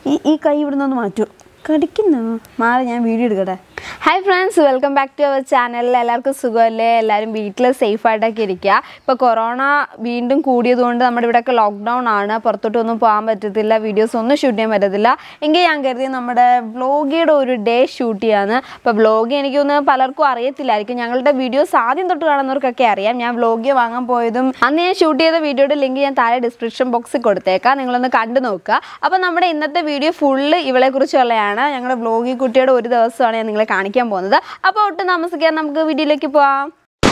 ഈ ഈ കൈ ഇവിടുന്ന് ഒന്ന് മാറ്റൂ കടിക്കുന്നു മാറി ഞാൻ വീഡിയോ എടുക്കട്ടെ hi friends welcome back to our ചാനലിൽ എല്ലാവർക്കും സുഖമല്ലേ എല്ലാവരും വീട്ടിൽ സേഫ് ആയിട്ടൊക്കെ ഇരിക്കുക ഇപ്പോൾ കൊറോണ വീണ്ടും കൂടിയതുകൊണ്ട് നമ്മുടെ ഇവിടെയൊക്കെ ലോക്ക്ഡൗൺ ആണ് പുറത്തോട്ടൊന്നും പോകാൻ പറ്റത്തില്ല വീഡിയോസ് ഒന്നും ഷൂട്ട് ചെയ്യാൻ പറ്റത്തില്ല എങ്കിൽ ഞാൻ കരുതി നമ്മുടെ വ്ളോഗിയുടെ ഒരു ഡേ ഷൂട്ട് ചെയ്യാന്ന് അപ്പോൾ വ്ളോഗ് എനിക്കൊന്ന് പലർക്കും അറിയത്തില്ലായിരിക്കും ഞങ്ങളുടെ വീഡിയോസ് ആദ്യം തൊട്ട് കാണുന്നവർക്കൊക്കെ അറിയാം ഞാൻ വ്ളോഗ് വാങ്ങാൻ പോയതും അന്ന് ഞാൻ ഷൂട്ട് ചെയ്ത വീഡിയോയുടെ ലിങ്ക് ഞാൻ താഴെ ഡിസ്ക്രിപ്ഷൻ ബോക്സിൽ കൊടുത്തേക്കാം നിങ്ങളൊന്ന് കണ്ടു നോക്കുക അപ്പോൾ നമ്മുടെ ഇന്നത്തെ വീഡിയോ ഫുള്ള് ഇവളെ കുറിച്ചുള്ളതാണ് ഞങ്ങളുടെ വ്ളോഗി കുട്ടിയുടെ ഒരു ദിവസമാണ് ഞാൻ നിങ്ങളെ കാണിക്കാൻ പോകുന്നത് അപ്പോൾ ഒട്ടും താമസിക്കാൻ നമുക്ക് വീഡിയോയിലേക്ക് പോവാം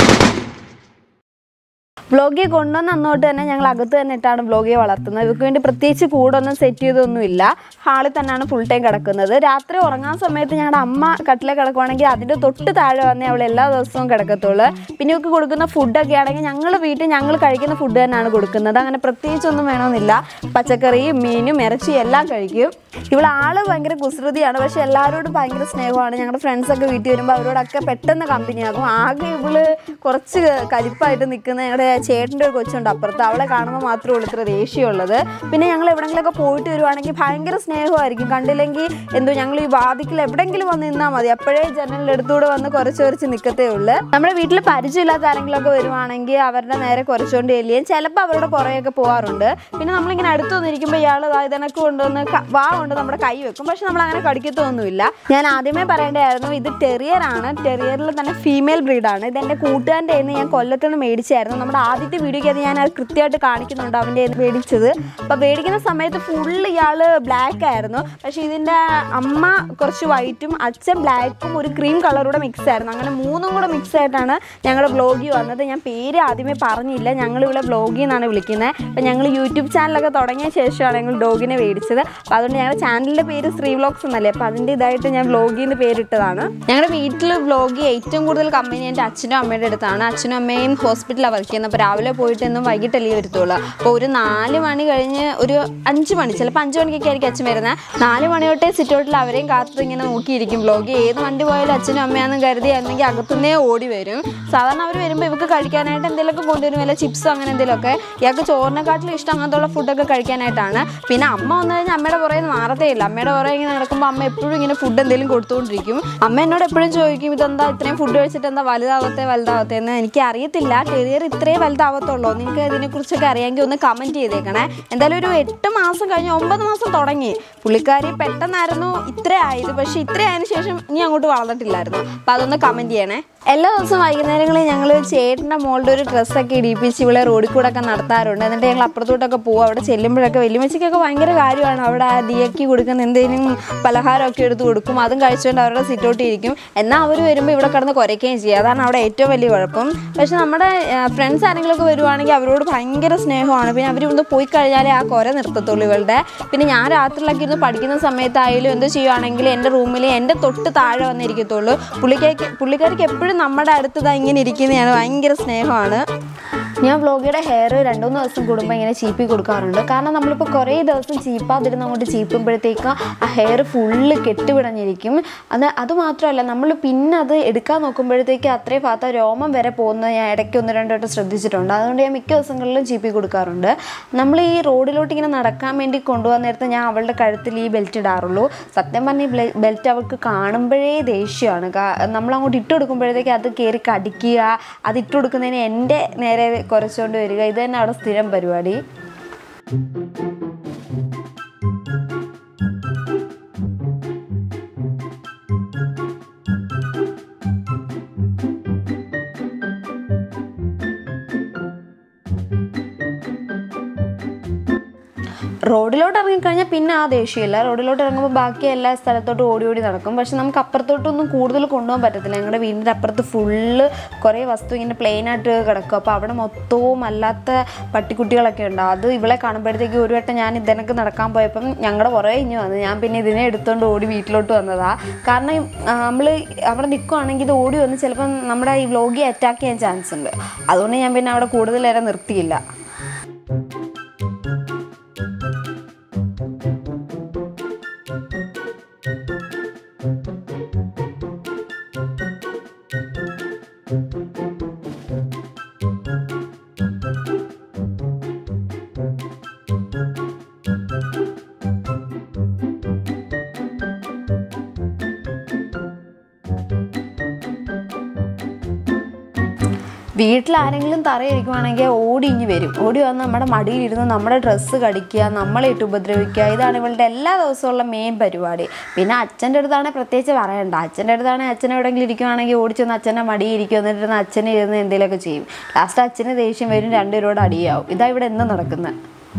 വ്ളോഗിയെ കൊണ്ടുവന്ന് അന്നോട്ട് തന്നെ ഞങ്ങൾ അകത്ത് തന്നെ ഇട്ടാണ് വ്ളോഗിയെ വളർത്തുന്നത് ഇവർക്ക് വേണ്ടി പ്രത്യേകിച്ച് കൂടൊന്നും സെറ്റ് ചെയ്തൊന്നുമില്ല ഹാളിൽ തന്നെയാണ് ഫുൾ ടൈം കിടക്കുന്നത് രാത്രി ഉറങ്ങാൻ സമയത്ത് ഞങ്ങളുടെ അമ്മ കട്ടിലെ കിടക്കുവാണെങ്കിൽ അതിൻ്റെ തൊട്ട് താഴെ വന്നേ അവൾ എല്ലാ ദിവസവും കിടക്കത്തുള്ളൂ പിന്നെ ഇവർക്ക് കൊടുക്കുന്ന ഫുഡൊക്കെ ആണെങ്കിൽ ഞങ്ങൾ വീട്ടിൽ ഞങ്ങൾ കഴിക്കുന്ന ഫുഡ് തന്നെയാണ് കൊടുക്കുന്നത് അങ്ങനെ പ്രത്യേകിച്ചൊന്നും വേണമെന്നില്ല പച്ചക്കറിയും മീനും ഇറച്ചിയും എല്ലാം കഴിക്കും ഇവൾ ആള് ഭയങ്കര കുസൃതിയാണ് പക്ഷെ എല്ലാവരോടും ഭയങ്കര സ്നേഹമാണ് ഞങ്ങളുടെ ഫ്രണ്ട്സൊക്കെ വീട്ടിൽ വരുമ്പോൾ അവരോടൊക്കെ പെട്ടെന്ന് കമ്പനിയാകും ആകെ ഇവള് കുറച്ച് കലിപ്പായിട്ട് നിൽക്കുന്ന ഞങ്ങളുടെ ചേട്ടൻ്റെ ഒരു കൊച്ചുണ്ട് അപ്പുറത്ത് അവളെ കാണുമ്പോൾ മാത്രമേ ഉള്ളൂ ഇത്ര ദേഷ്യമുള്ളത് പിന്നെ ഞങ്ങൾ എവിടെങ്കിലുമൊക്കെ പോയിട്ട് വരുവാണെങ്കിൽ ഭയങ്കര സ്നേഹമായിരിക്കും കണ്ടില്ലെങ്കിൽ എന്തോ ഞങ്ങൾ ഈ വാതിക്കൽ എവിടെയെങ്കിലും വന്ന് നിന്നാൽ മതി അപ്പോഴേ ജനലിൻ്റെ അടുത്തൂടെ വന്ന് കുറച്ച് കുറച്ച് നിൽക്കത്തേ ഉള്ളൂ നമ്മുടെ വീട്ടിൽ പരിചയമില്ലാത്ത ആരെങ്കിലുമൊക്കെ വരുവാണെങ്കിൽ അവരുടെ നേരെ കുറച്ചുകൊണ്ട് ചെല്ലുകയും ചിലപ്പോൾ അവരുടെ പുറകെയൊക്കെ പോകാറുണ്ട് പിന്നെ നമ്മളിങ്ങനെ അടുത്ത് വന്നിരിക്കുമ്പോൾ ഇയാൾ ഇതനക്ക് കൊണ്ടുവന്ന് ക- വാ കൊണ്ട് നമ്മുടെ കൈ വെക്കും പക്ഷെ നമ്മൾ അങ്ങനെ കടിക്കത്തൊന്നുമില്ല ഞാൻ ആദ്യമേ പറയേണ്ടതായിരുന്നു ഇത് ടെറിയർ ആണ് ടെറിയറിൽ തന്നെ ഫീമെയിൽ ബ്രീഡാണ് ഇത് എൻ്റെ കൂട്ടുകാരൻ്റെ കയ്യിൽ നിന്ന് ഞാൻ കൊല്ലത്തുനിന്ന് മേടിച്ചായിരുന്നു നമ്മുടെ ആദ്യത്തെ വീഡിയോയ്ക്ക് അത് ഞാൻ അത് കൃത്യമായിട്ട് കാണിക്കുന്നുണ്ട് അവൻ്റെ കയ്യിൽ നിന്ന് മേടിച്ചത് അപ്പോൾ മേടിക്കുന്ന സമയത്ത് ഫുള്ള് ഇയാൾ ബ്ലാക്ക് ആയിരുന്നു പക്ഷേ ഇതിൻ്റെ അമ്മ കുറച്ച് വൈറ്റും അച്ഛൻ ബ്ലാക്കും ഒരു ക്രീം കളറൂടെ മിക്സ് ആയിരുന്നു അങ്ങനെ മൂന്നും കൂടെ മിക്സ് ആയിട്ടാണ് ഞങ്ങളുടെ വ്ളോഗി വന്നത് ഞാൻ പേര് ആദ്യമേ പറഞ്ഞില്ല ഞങ്ങൾ ഇവിടെ വ്ളോഗി എന്നാണ് വിളിക്കുന്നത് അപ്പം ഞങ്ങൾ യൂട്യൂബ് ചാനലൊക്കെ തുടങ്ങിയ ശേഷമാണ് ഞങ്ങൾ ഡോഗിനെ മേടിച്ചത് അപ്പോൾ അതുകൊണ്ട് ഞങ്ങളുടെ ചാനലിൻ്റെ പേര് ശ്രീ വ്ളോഗ്സ് എന്നല്ലേ അപ്പോൾ അതിൻ്റെ ഇതായിട്ട് ഞാൻ വ്ളോഗിന്ന് പേരിട്ടതാണ് ഞങ്ങളുടെ വീട്ടിൽ വ്ളോഗി ഏറ്റവും കൂടുതൽ കമ്പനി എൻ്റെ അച്ഛനും അമ്മയുടെ അടുത്താണ് അച്ഛനും അമ്മയും ഹോസ്പിറ്റലാണ് വർക്ക് ചെയ്യുന്നത് അപ്പോൾ രാവിലെ പോയിട്ട് എന്നും വൈകിട്ടല്ലേ വരത്തുള്ളൂ അപ്പോൾ ഒരു നാല് മണി കഴിഞ്ഞ് ഒരു അഞ്ച് മണി ചിലപ്പോൾ അഞ്ച് മണിക്കൊക്കെ ആയിരിക്കും അച്ഛൻ വരുന്നത് നാല് മണി തൊട്ടേ സിറ്റൗട്ടിൽ അവരെയും കാത്ത് ഇങ്ങനെ നോക്കിയിരിക്കും വ്ളോഗ് ഏത് വണ്ടി പോയാലും അച്ഛനും അമ്മയാണെന്ന് കരുതി അല്ലെങ്കിൽ അകത്തുനിന്നേ ഓടി വരും സാധാരണ അവർ വരുമ്പോൾ ഇവർക്ക് കഴിക്കാനായിട്ട് എന്തെങ്കിലുമൊക്കെ കൊണ്ടുവരും വല്ല ചിപ്സോ അങ്ങനെ എന്തെങ്കിലുമൊക്കെ ഇയാൾക്ക് ചോറിനെക്കാട്ടിലും ഇഷ്ടം അങ്ങനത്തുള്ള ഫുഡൊക്കെ കഴിക്കാനായിട്ടാണ് പിന്നെ അമ്മ വന്നു കഴിഞ്ഞാൽ അമ്മയുടെ പുറകെ മാറത്തേ ഇല്ല അമ്മയുടെ പുറകെ ഇങ്ങനെ നടക്കുമ്പോൾ അമ്മ എപ്പോഴും ഇങ്ങനെ ഫുഡ് എന്തെങ്കിലും കൊടുത്തുകൊണ്ടിരിക്കും അമ്മ എന്നോട് എപ്പോഴും ചോദിക്കും ഇതെന്താ ഇത്രയും ഫുഡ് കഴിച്ചിട്ട് എന്താ വലുതാവത്തെ വലുതാവത്തെ എന്ന് എനിക്ക് അറിയത്തില്ല ടെറിയർ ഇത്രേ വലുതാവത്തുള്ളൂ നിങ്ങൾക്ക് ഇതിനെക്കുറിച്ചൊക്കെ അറിയാമെങ്കിൽ ഒന്ന് കമൻറ്റ് ചെയ്തേക്കണേ എന്തായാലും ഒരു എട്ട് മാസം കഴിഞ്ഞ് ഒമ്പത് മാസം തുടങ്ങി പുള്ളിക്കാരി പെട്ടെന്നായിരുന്നു ഇത്ര ആയത് പക്ഷേ ഇത്ര ആയതിനു ശേഷം ഇനി അങ്ങോട്ട് വളർന്നിട്ടില്ലായിരുന്നു അപ്പം അതൊന്ന് കമൻറ്റ് ചെയ്യണേ എല്ലാ ദിവസവും വൈകുന്നേരങ്ങളിൽ ഞങ്ങൾ ചേട്ടൻ്റെ മോളുടെ ഒരു ഡ്രസ്സൊക്കെ ഇടിപ്പിച്ച് ഇവിടെ റോഡിൽ കൂടെ ഒക്കെ നടത്താറുണ്ട് എന്നിട്ട് ഞങ്ങൾ അപ്പുറത്തോട്ടൊക്കെ പോകും അവിടെ ചെല്ലുമ്പോഴൊക്കെ വലിയമ്മച്ചിക്കൊക്കെ ഭയങ്കര കാര്യമാണ് അവിടെ ആ ദിയക്ക് കൊടുക്കുന്ന എന്തെങ്കിലും പലഹാരമൊക്കെ എടുത്ത് കൊടുക്കും അതും കഴിച്ചുകൊണ്ട് അവരുടെ സിറ്റോട്ട് ഇരിക്കും എന്നാൽ അവർ വരുമ്പോൾ ഇവിടെ കിടന്ന് കുരയ്ക്കുകയും ചെയ്യും അതാണ് അവിടെ ഏറ്റവും വലിയ കുഴപ്പം പക്ഷെ നമ്മുടെ ഫ്രണ്ട്സ് ആരെങ്കിലുമൊക്കെ വരുവാണെങ്കിൽ അവരോട് ഭയങ്കര സ്നേഹമാണ് പിന്നെ അവർ ഇവിടുന്ന് പോയി കഴിഞ്ഞാലേ ആ കുര നിർത്തത്തുള്ളൂ ഇവളുടെ പിന്നെ ഞാൻ രാത്രിയിലൊക്കെ ഇരുന്ന് പഠിക്കുന്ന സമയത്തായാലും എന്ത് ചെയ്യുവാണെങ്കിലും എൻ്റെ റൂമിൽ എൻ്റെ തൊട്ട് താഴെ വന്നിരിക്കത്തുള്ളൂ പുള്ളിക്കാരിക്ക് പുള്ളിക്കാരിക്ക് എപ്പോഴും നമ്മുടെ അടുത്ത് ഇതാ ഇങ്ങനെ ഇരിക്കുന്നതാണ് ഭയങ്കര സ്നേഹമാണ് ഞാൻ വ്ളോഗിയുടെ ഹെയർ രണ്ട് മൂന്ന് ദിവസം കൂടുമ്പോൾ ഇങ്ങനെ ചീപ്പി കൊടുക്കാറുണ്ട് കാരണം നമ്മളിപ്പോൾ കുറേ ദിവസം ചീപ്പാതിരുന്ന് അങ്ങോട്ട് ചീപ്പുമ്പോഴത്തേക്കും ആ ഹെയർ ഫുള്ള് കെട്ടുപിടഞ്ഞിരിക്കും അത് അതുമാത്രമല്ല നമ്മൾ പിന്നെ അത് എടുക്കാൻ നോക്കുമ്പോഴത്തേക്ക് അത്രയും ഭാഗത്ത് രോമം വരെ പോകുന്നത് ഞാൻ ഇടയ്ക്ക് ഒന്ന് രണ്ട് വട്ടം ശ്രദ്ധിച്ചിട്ടുണ്ട് അതുകൊണ്ട് ഞാൻ മിക്ക ദിവസങ്ങളിലും ചീപ്പി കൊടുക്കാറുണ്ട് നമ്മൾ ഈ റോഡിലോട്ട് ഇങ്ങനെ നടക്കാൻ വേണ്ടി കൊണ്ടുപോകാൻ നേരത്ത് ഞാൻ അവളുടെ കഴുത്തിൽ ഈ ബെൽറ്റ് ഇടാറുള്ളൂ സത്യം പറഞ്ഞ ഈ ബെൽറ്റ് അവൾക്ക് കാണുമ്പോഴേ ദേഷ്യമാണ് നമ്മളങ്ങോട്ട് ഇട്ട് കൊടുക്കുമ്പോഴത്തേക്ക് അത് കയറി കടിക്കുക അത് ഇട്ട് കൊടുക്കുന്നതിന് എൻ്റെ നേരെ കുറച്ചുകൊണ്ട് വരിക ഇത് തന്നെ അവിടെ സ്ഥിരം പരിപാടി റോഡിലോട്ട് ഇറങ്ങിക്കഴിഞ്ഞാൽ പിന്നെ ആ ദേഷ്യമില്ല റോഡിലോട്ട് ഇറങ്ങുമ്പോൾ ബാക്കി എല്ലാ സ്ഥലത്തോട്ടും ഓടി ഓടി നടക്കും പക്ഷെ നമുക്ക് അപ്പുറത്തോട്ടൊന്നും കൂടുതൽ കൊണ്ടുപോകാൻ പറ്റത്തില്ല ഞങ്ങളുടെ വീടിൻ്റെ അപ്പുറത്ത് ഫുള്ള് കുറേ വസ്തു ഇങ്ങനെ പ്ലെയിൻ ആയിട്ട് കിടക്കും അപ്പോൾ അവിടെ മൊത്തവും അല്ലാത്ത പട്ടിക്കുട്ടികളൊക്കെ ഉണ്ട് അത് ഇവളെ കാണുമ്പോഴത്തേക്ക് ഒരു വട്ടം ഞാൻ ഇതിനൊക്കെ നടക്കാൻ പോയപ്പം ഞങ്ങളുടെ പുറകെ ഇഞ്ഞ് വന്നു ഞാൻ പിന്നെ ഇതിനെ എടുത്തുകൊണ്ട് ഓടി വീട്ടിലോട്ട് വന്നതാ കാരണം നമ്മൾ അവിടെ നിൽക്കുവാണെങ്കിൽ ഇത് ഓടി വന്ന് ചിലപ്പം നമ്മുടെ ഈ വ്ലോഗി അറ്റാക്ക് ചെയ്യാൻ ചാൻസ് ഉണ്ട് അതുകൊണ്ട് ഞാൻ പിന്നെ അവിടെ കൂടുതൽ നേരം നിർത്തിയില്ല വീട്ടിൽ ആരെങ്കിലും തറയിരിക്കുവാണെങ്കിൽ ഓടി ഇഞ്ഞ് വരും ഓടി വന്ന് നമ്മുടെ മടിയിലിരുന്ന് നമ്മുടെ ഡ്രസ്സ് കടിക്കുക നമ്മളെ ഇട്ട് ഉപദ്രവിക്കുക ഇതാണ് ഇവളുടെ എല്ലാ ദിവസമുള്ള മെയിൻ പരിപാടി പിന്നെ അച്ഛൻ്റെ അടുത്താണെങ്കിൽ പ്രത്യേകിച്ച് പറയണ്ട അച്ഛൻ്റെ അടുത്താണെങ്കിൽ അച്ഛൻ എവിടെയെങ്കിലും ഇരിക്കുവാണെങ്കിൽ ഓടിച്ചൊന്ന് അച്ഛൻ്റെ മടി ഇരിക്കും എന്നിട്ട് അച്ഛനെ ഇരുന്ന് എന്തെങ്കിലുമൊക്കെ ചെയ്യും ലാസ്റ്റ് അച്ഛന് ദേഷ്യം വരും രണ്ടുപേരോട് അടിയാവും ഇതാ ഇവിടെ എന്നും നടക്കുന്നത്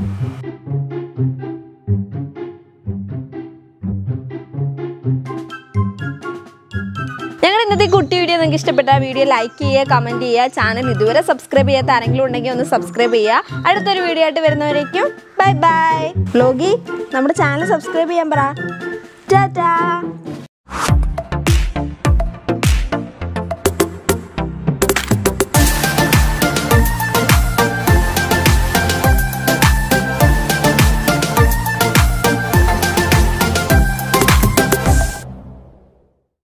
ഞങ്ങൾ ഇന്നത്തെ കുട്ടി വീഡിയോ നിങ്ങൾക്ക് ഇഷ്ടപ്പെട്ട വീഡിയോ ലൈക്ക് ചെയ്യുക കമൻറ്റ് ചെയ്യുക ചാനൽ ഇതുവരെ സബ്സ്ക്രൈബ് ചെയ്യാത്ത ആരെങ്കിലും ഉണ്ടെങ്കിൽ ഒന്ന് സബ്സ്ക്രൈബ് ചെയ്യുക അടുത്തൊരു വീഡിയോ ആയിട്ട് വരുന്നവരേക്കും ബൈ ബൈ വ്ലോഗി നമ്മുടെ ചാനൽ സബ്സ്ക്രൈബ് ചെയ്യാൻ പറ ടാറ്റാ